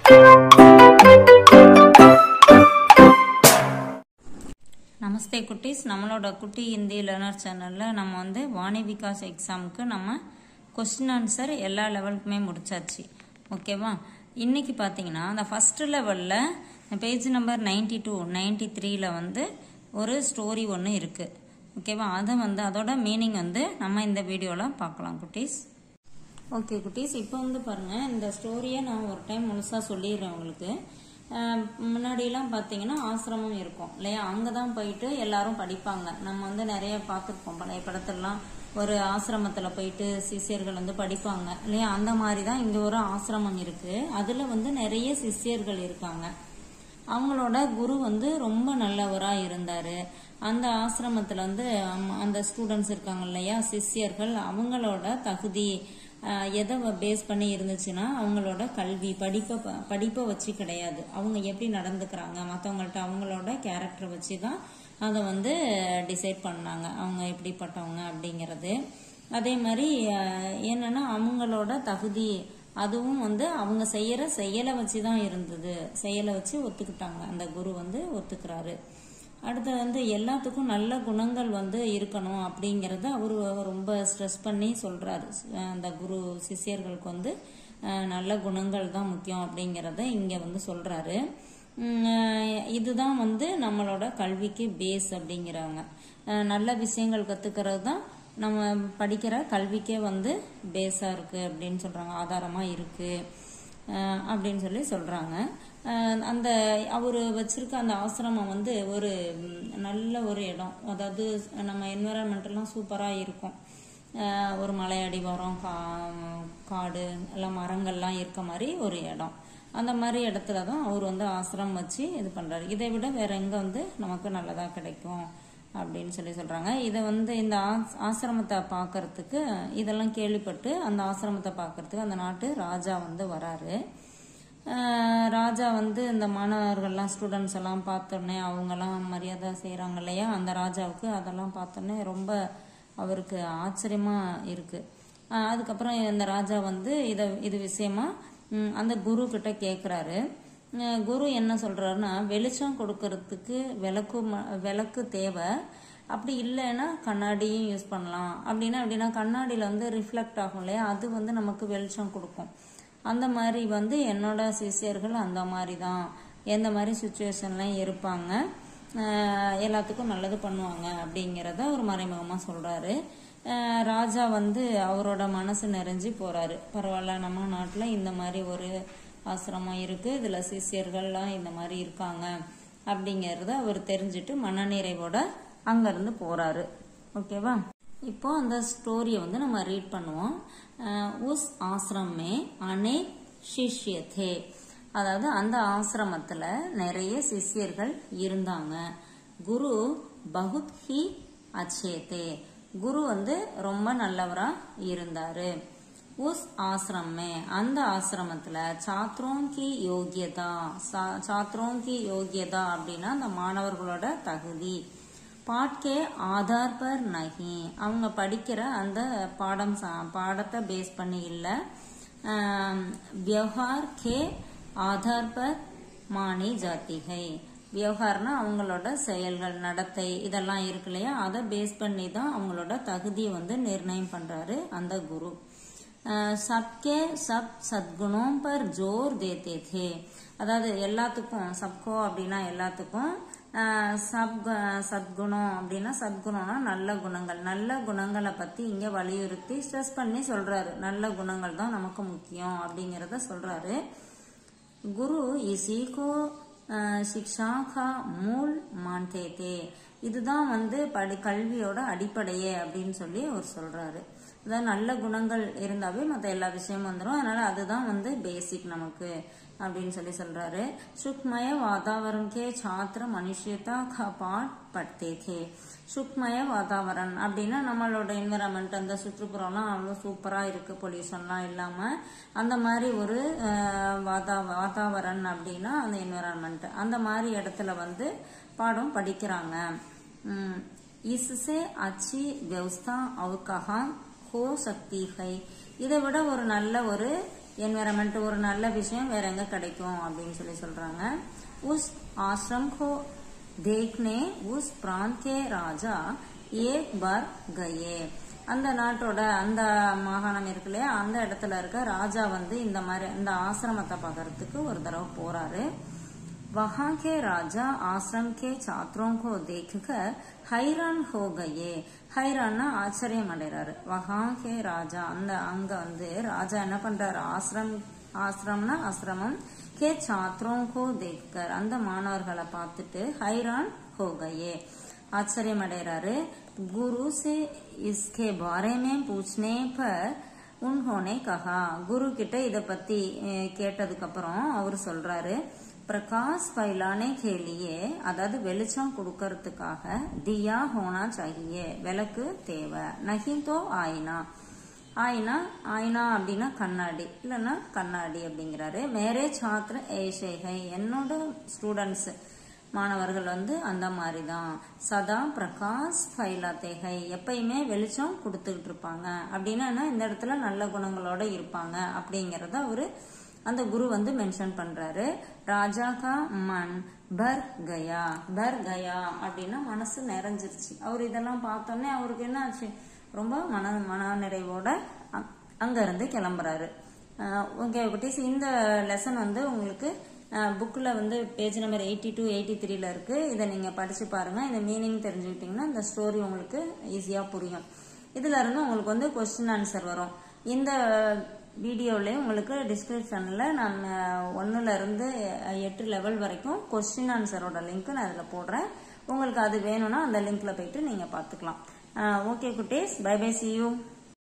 நமஸ்தே குட்டீஸ் நம்மளோட குட்டி ஹிந்தி லேர்னர் சேனலில் நம்ம வந்து வாணி விகாஸ் எக்ஸாமுக்கு நம்ம கொஸ்டின் ஆன்சர் எல்லா லெவலுக்குமே முடிச்சாச்சு ஓகேவா இன்னைக்கு பார்த்தீங்கன்னா அந்த ஃபர்ஸ்ட் லெவலில் page number ninety two ninety த்ரீல வந்து ஒரு ஸ்டோரி ஒன்று இருக்குது ஓகேவா அதை வந்து அதோட மீனிங் வந்து நம்ம இந்த வீடியோவில் பார்க்கலாம் குட்டீஸ் ஓகே குட்டீஸ் இப்போ வந்து பாருங்க இந்த ஸ்டோரியை நான் ஒரு டைம் முழுசாக சொல்லிடுறேன் உங்களுக்கு அஹ் முன்னாடியெல்லாம் பார்த்தீங்கன்னா ஆசிரமம் இருக்கும் இல்லையா அங்கே தான் போயிட்டு எல்லாரும் படிப்பாங்க நம்ம வந்து நிறைய பார்த்துருப்போம் பழைய படத்துலலாம் ஒரு ஆசிரமத்தில் போயிட்டு சிஷ்யர்கள் வந்து படிப்பாங்க இல்லையா அந்த மாதிரி தான் இங்கே ஒரு ஆசிரமம் இருக்கு அதில் வந்து நிறைய சிஷ்யர்கள் இருக்காங்க அவங்களோட குரு வந்து ரொம்ப நல்லவராக இருந்தார் அந்த ஆசிரமத்தில் வந்து அம், அந்த ஸ்டூடெண்ட்ஸ் இருக்காங்க இல்லையா சிஷ்யர்கள் அவங்களோட தகுதி அஹ், எதை பேஸ் பண்ணி இருந்துச்சுன்னா அவங்களோட கல்வி படிப்பை ப- படிப்பை வச்சு கிடையாது அவங்க எப்படி நடந்துக்கிறாங்க மற்றவங்கள்ட்ட அவங்களோட கேரக்டரை வச்சு தான் அதை வந்து டிசைட் பண்ணாங்க அவங்க எப்படிப்பட்டவங்க அப்படிங்கிறது அதே மாதிரி அஹ், என்னன்னா அவங்களோட தகுதி அதுவும் வந்து அவங்க செய்யற செயலை வச்சு தான் இருந்தது செயலை வச்சு ஒத்துக்கிட்டாங்க அந்த குரு வந்து ஒத்துக்கிறாரு அடுத்து வந்து எல்லாத்துக்கும் நல்ல குணங்கள் வந்து இருக்கணும் அப்படிங்கறத அவரு ரொம்ப ஸ்ட்ரெஸ் பண்ணி சொல்றாரு அஹ் அந்த குரு சிஷ்யர்களுக்கு வந்து அஹ் நல்ல குணங்கள் தான் முக்கியம் அப்படிங்கறத இங்க வந்து சொல்றாரு உம் அஹ் இதுதான் வந்து நம்மளோட கல்விக்கு பேஸ் அப்படிங்கிறாங்க அஹ் நல்ல விஷயங்கள் கத்துக்கிறது தான் நம்ம படிக்கிற கல்விக்கே வந்து பேஸா இருக்கு அப்படின்னு சொல்றாங்க ஆதாரமா இருக்கு அஹ் அப்படின்னு சொல்லி சொல்றாங்க அஹ் அந்த அவர் வச்சிருக்க அந்த ஆசிரமம் வந்து ஒரு ம், நல்ல ஒரு இடம் அதாவது நம்ம என்விரான்மெண்ட் எல்லாம் சூப்பரா இருக்கும் அஹ் ஒரு மலை அடிவாரம் கா காடு எல்லாம் மரங்கள்லாம் இருக்க மாதிரி ஒரு இடம் அந்த மாதிரி இடத்துல தான் அவர் வந்து ஆசிரமம் வச்சு இது பண்றாரு இதை விட வேற எங்க வந்து நமக்கு நல்லதா கிடைக்கும் அப்படின்னு சொல்லி சொல்றாங்க இதை வந்து இந்த ஆஸ்- ஆசிரமத்தை பார்க்கறதுக்கு இதெல்லாம் கேள்விப்பட்டு அந்த ஆசிரமத்தை பார்க்கறதுக்கு அந்த நாட்டு ராஜா வந்து வராரு அஹ் ராஜா வந்து இந்த மாணவர்கள்லாம் ஸ்டூடெண்ட்ஸ் எல்லாம் பார்த்தோன்னே அவங்கெல்லாம் மரியாதை செய்கிறாங்க இல்லையா அந்த ராஜாவுக்கு அதெல்லாம் பார்த்தோன்னே ரொம்ப அவருக்கு ஆச்சரியமா இருக்கு அஹ் அதுக்கப்புறம் இந்த ராஜா வந்து இத இது விஷயமா ம், அந்த குரு கிட்ட கேட்குறாரு குரு என்ன சொல்றாருன்னா வெளிச்சம் கொடுக்கறதுக்கு விளக்கு ம- விளக்கு தேவை அப்படி இல்லைன்னா கண்ணாடியும் யூஸ் பண்ணலாம் அப்படின்னா அப்படின்னா கண்ணாடியில் வந்து ரிஃப்ளெக்ட் ஆகும் இல்லையா அது வந்து நமக்கு வெளிச்சம் கொடுக்கும் அந்த மாதிரி வந்து என்னோட சிஷியர்கள் அந்த மாதிரி தான் எந்த மாதிரி சுச்சுவேஷன்லாம் இருப்பாங்க ஆஹ் எல்லாத்துக்கும் நல்லது பண்ணுவாங்க அப்படிங்கிறத ஒரு மறைமுகமாக சொல்கிறாரு ராஜா வந்து அவரோட மனசு நிறைஞ்சு போகிறாரு பரவாயில்ல நம்ம நாட்டில் இந்த மாதிரி ஒரு ஆசிரமம் இருக்குது இதில் சிஷியர்கள்லாம் இந்த மாதிரி இருக்காங்க அப்படிங்கிறத அவர் தெரிஞ்சுட்டு மனநிறைவோட அங்கேருந்து போகிறாரு ஓகேவா இப்போ அந்த ஸ்டோரியை வந்து நம்ம ரீட் பண்ணுவோம் அஹ் உஸ் ஆசிரம் மே அனே சிஷ்ய தே அதாவது அந்த ஆசிரமத்துல நிறைய சிஷ்யர்கள் இருந்தாங்க குரு பகுத் ஹி அச்சே தே குரு வந்து ரொம்ப நல்லவரா இருந்தாரு உஸ் ஆசிரம் மே அந்த ஆசிரமத்துல சாத்ரோம் கி யோகியதா சா- சாத்ரோம் கி யோகியதா அப்படின்னா அந்த மாணவர்களோட தகுதி பாட்கே ஆதார் பர் நகி அவங்க படிக்கிற அந்த பாடம் சா- பாடத்தை பேஸ் பண்ணி இல்லை வியவஹார் கே ஆதார் பர் மானி ஜாத்திகை விவகாரம்னா அவங்களோட செயல்கள் நடத்தை இதெல்லாம் இருக்கு இல்லையா அதை பேஸ் பண்ணி தான் அவங்களோட தகுதியை வந்து நிர்ணயம் பண்றாரு அந்த குரு அஹ் சப்கே சப் சத்குணோம் பர் ஜோர் தேத்தே தே அதாவது எல்லாத்துக்கும் சப்கோ அப்படின்னா எல்லாத்துக்கும் அஹ் சப் கு- சத்குணம் அப்படின்னா சத்குணம்னா நல்ல குணங்கள் நல்ல குணங்களை பத்தி இங்க வலியுறுத்தி ஸ்ட்ரெஸ் பண்ணி சொல்றாரு நல்ல குணங்கள் தான் நமக்கு முக்கியம் அப்படிங்கறத சொல்றாரு குரு இசி கோ அஹ், சிக்ஷா கா மூல் மான்தே தே இதுதான் வந்து படி கல்வியோட அடிப்படையே அப்படின்னு சொல்லி அவர் சொல்றாரு அதாவது நல்ல குணங்கள் இருந்தாவே மற்ற எல்லா விஷயமும் வந்துடும் அதனால அதுதான் வந்து பேசிக் நமக்கு அப்படின்னு சொல்லி சொல்றாரு சுக்மய வாதாவரன் கே சாத்திர மனுஷியதா கா பாட் பட்டே தே சுக்மய வாதாவரன் அப்படின்னா நம்மளோட என்விரான்மெண்ட் அந்த சுற்றுப்புறம்லாம் அவ்வளோ சூப்பராக இருக்கு பொல்யூஷன்லாம் இல்லாமல் அந்த மாதிரி ஒரு அஹ், வாதா வாதாவரன் அப்படின்னா அந்த என்விரான்மெண்ட் அந்த மாதிரி இடத்துல வந்து பாடம் படிக்கிறாங்க உம், इससे अच्छी व्यवस्था और कहाँ हो सकती है இதை விட ஒரு நல்ல ஒரு என்விரான்மெண்ட் ஒரு நல்ல விஷயம் வேற எங்க கிடைக்கும் அப்படின்னு சொல்லி சொல்றாங்க உஸ் ஆசிரம் கோ देखने उस प्रांत के राजा एक बार गए அந்த நாட்டோட அந்த மாகாணம் இருக்கு இல்லையா அந்த இடத்துல இருக்க ராஜா வந்து இந்த மாதிரி இந்த ஆசிரமத்தை பார்க்கறதுக்கு ஒரு தடவை போறாரு वहां के राजा आश्रम के छात्रों को देखकर हैरान हो गए ஹைரான்னா ஆச்சரியம் அடைறாரு வஹா கே ராஜா அந்த அங்க வந்து ராஜா என்ன பண்றாரு ஆசிரம் ஆசிரம்னா ஆசிரமம் கே छात्रों को देखकर அந்த மாணவர்களை பார்த்துட்டு ஹைரான் हो गए ஆச்சரியம் அடைறாரு குரு से इसके बारे में पूछने पर உன்ஹோனே கஹா குரு கிட்ட இத பத்தி அஹ், கேட்டதுக்கு அப்புறம் அவர் சொல்றாரு பிரகாஷ் ஃபைலானே கேலியே அதாவது வெளிச்சம் கொடுக்கறதுக்காக தியா ஹோனா சாகியே விளக்கு தேவை நஹிந்தோ ஆயினா ஆயினா ஆயினா அப்படின்னா கண்ணாடி இல்லைன்னா கண்ணாடி அப்படிங்கிறாரு மேரே சாத்திர ஏஷேகை என்னோட ஸ்டூடெண்ட்ஸ் மாணவர்கள் வந்து அந்த மாதிரி தான் சதா பிரகாஷ் ஃபைலாத்தேகை எப்பயுமே வெளிச்சம் கொடுத்துக்கிட்டு இருப்பாங்க அப்படின்னா என்ன, இந்த இடத்துல நல்ல குணங்களோட இருப்பாங்க அப்படிங்கறத அவரு அந்த குரு வந்து மென்ஷன் பண்றாரு ராஜா கா மன் பர் கயா பர் கயா அப்படின்னா மனசு நிறைஞ்சிருச்சு அவர் இதெல்லாம் பார்த்தோன்னே அவருக்கு என்ன ஆச்சு ரொம்ப மன மன நிறைவோட அ- அங்க இருந்து கிளம்புறாரு ஓகே குட்டீஸ் இந்த லெசன் வந்து உங்களுக்கு புக்கில் வந்து page number eighty two eighty த்ரீல இருக்கு இதை நீங்கள் படிச்சு பாருங்க இந்த மீனிங் தெரிஞ்சுக்கிட்டீங்கன்னா இந்த ஸ்டோரி உங்களுக்கு ஈஸியாக புரியும் இதுல இருந்து உங்களுக்கு வந்து கொஸ்டின் ஆன்சர் வரும் இந்த வீடியோவிலே உங்களுக்கு டிஸ்கிரிப்ஷனில் நான் ஒன்றுல இருந்து எட்டு லெவல் வரைக்கும் கொஸ்டின் ஆன்சரோட லிங்க் நான் அதில் போடுறேன் உங்களுக்கு அது வேணும்னா அந்த லிங்க்ல போயிட்டு நீங்கள் பார்த்துக்கலாம் ஓகே குட்டீஸ் பை பை சி யூ